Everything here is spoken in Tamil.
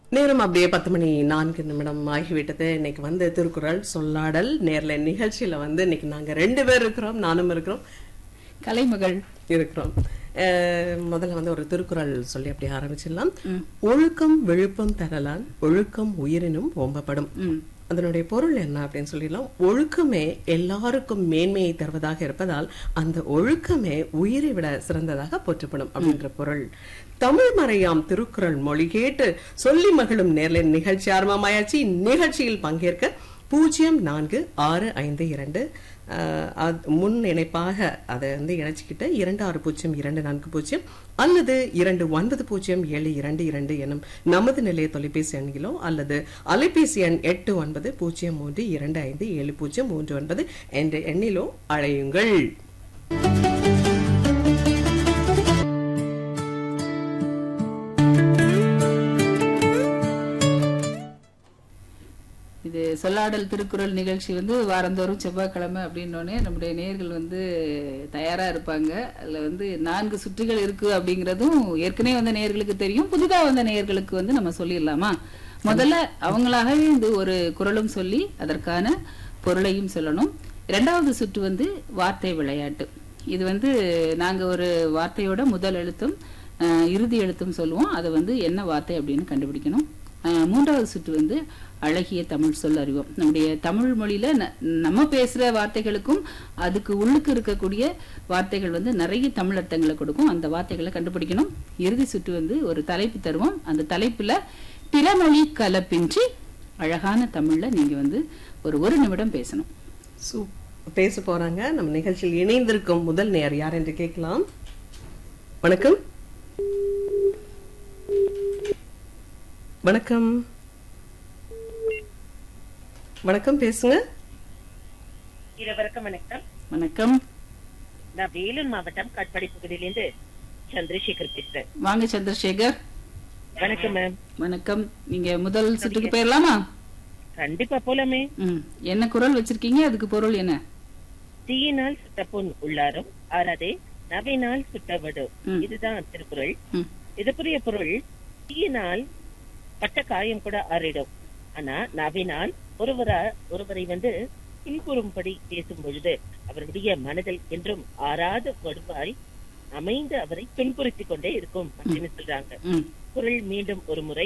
நேரம் அப்படியே பத்து மணி நான்கு நிமிடம் ஆகிவிட்டது இன்னைக்கு வந்து திருக்குறள் சொல்லாடல் நேர்ல நிகழ்ச்சியில வந்து இன்னைக்கு நாங்க ரெண்டு பேர் இருக்கிறோம் நானும் இருக்கிறோம் கலைமகள் இருக்கிறோம் அஹ், முதல்ல வந்து ஒரு திருக்குறள் சொல்லி அப்படி ஆரம்பிச்சிடலாம் ஒழுக்கம் விழுப்பம் தரலான் ஒழுக்கம் உயிரினும் ஓம்பப்படும் ம். அதனுடைய பொருள் என்ன அப்படின்னு சொல்லிடலாம் ஒழுக்கமே எல்லாருக்கும் மேன்மையை தருவதாக இருப்பதால் அந்த ஒழுக்கமே உயிரை விட சிறந்ததாக போற்றப்படும் அப்படின்ற பொருள் தமிழ் மறையாம் திருக்குறள் மொழி கேட்டு சொல்லி மகிழும் நேர்ல நிகழ்ச்சி ஆரம்பமாயாச்சு நிகழ்ச்சியில் பங்கேற்க பூஜ்ஜியம் நான்கு ஆறு ஐந்து இரண்டு அஹ், அது முன் இணைப்பாக அதை வந்து இணைச்சிக்கிட்ட இரண்டு ஆறு பூஜ்ஜியம் இரண்டு நான்கு பூஜ்ஜியம் அல்லது இரண்டு ஒன்பது பூஜ்ஜியம் ஏழு இரண்டு இரண்டு எனும் நமது நிலைய தொலைபேசி எண்ணிலோ அல்லது அலைபேசி எண் எட்டு ஒன்பது பூஜ்ஜியம் மூன்று இரண்டு ஐந்து ஏழு பூஜ்ஜியம் மூன்று ஒன்பது என்ற எண்ணிலோ அழையுங்கள் இது சொல்லாடல் திருக்குறள் நிகழ்ச்சி வந்து வாரந்தோறும் செவ்வாய்க்கிழமை அப்படின்னோடனே நம்முடைய நேர்கள் வந்து தயாரா இருப்பாங்க அதுல வந்து நான்கு சுற்றுகள் இருக்கு அப்படிங்கறதும் ஏற்கனவே வந்த நேர்களுக்கு தெரியும் புதிதா வந்த நேர்களுக்கு வந்து நம்ம சொல்லிடலாமா முதல்ல அவங்களாகவே இந்த ஒரு குறளும் சொல்லி அதற்கான பொருளையும் சொல்லணும் இரண்டாவது சுற்று வந்து வார்த்தை விளையாட்டு இது வந்து நாங்க ஒரு வார்த்தையோட முதல் எழுத்தும் அஹ், இறுதி எழுத்தும் சொல்லுவோம் அதை வந்து என்ன வார்த்தை அப்படின்னு கண்டுபிடிக்கணும் அஹ், மூன்றாவது சுற்று வந்து அழகிய தமிழ் சொல் அறிவோம் நம்முடைய தமிழ் மொழியில ந- நம்ம பேசுற வார்த்தைகளுக்கும் அதுக்கு உள்ளுக்கு இருக்கக்கூடிய வார்த்தைகள் வந்து நிறைய தமிழ் அர்த்தங்களை கொடுக்கும் அந்த வார்த்தைகளை கண்டுபிடிக்கணும் இறுதி சுற்று வந்து ஒரு தலைப்பு தருவோம் அந்த தலைப்புல பிறமொழி கலப்பின்றி அழகான தமிழ்ல நீங்க வந்து ஒரு ஒரு நிமிடம் பேசணும் சூ பேச போறாங்க நம்ம நிகழ்ச்சியில் இணைந்திருக்கும் முதல் நேர் யார் என்று கேட்கலாம் வணக்கம் வணக்கம் வணக்கம் பேசுங்க இருவருக்கும் வணக்கம் வணக்கம் நான் வேலூர் மாவட்டம் காட்பாடி பகுதியிலிருந்து சந்திரசேகர் பேசுறேன் வாங்க சந்திரசேகர் வணக்கம் மேம் வணக்கம் நீங்க முதல் சுற்றுக்கு போயிடலாமா கண்டிப்பா போலாமே ம் என்ன குரல் வச்சிருக்கீங்க அதுக்கு பொருள் என்ன தீயினால் சுட்ட பொன் உள்ளாரும் ஆறாதே நவையினால் சுட்டவடு ம். இதுதான் திருக்குறள் ம் இதுக்குரிய பொருள் தீயினால் பட்ட காயம் கூட ஆறிடும் ஆனா நவினால் ஒருவரா ஒருவரை வந்து பின்புறும்படி பேசும் பொழுது அவருடைய மனதில் என்றும் ஆறாத வடுவாய் அமைந்து அவரை துன்புறுத்திக் கொண்டே இருக்கும் அப்படின்னு சொல்றாங்க ம் குரல் மீண்டும் ஒரு முறை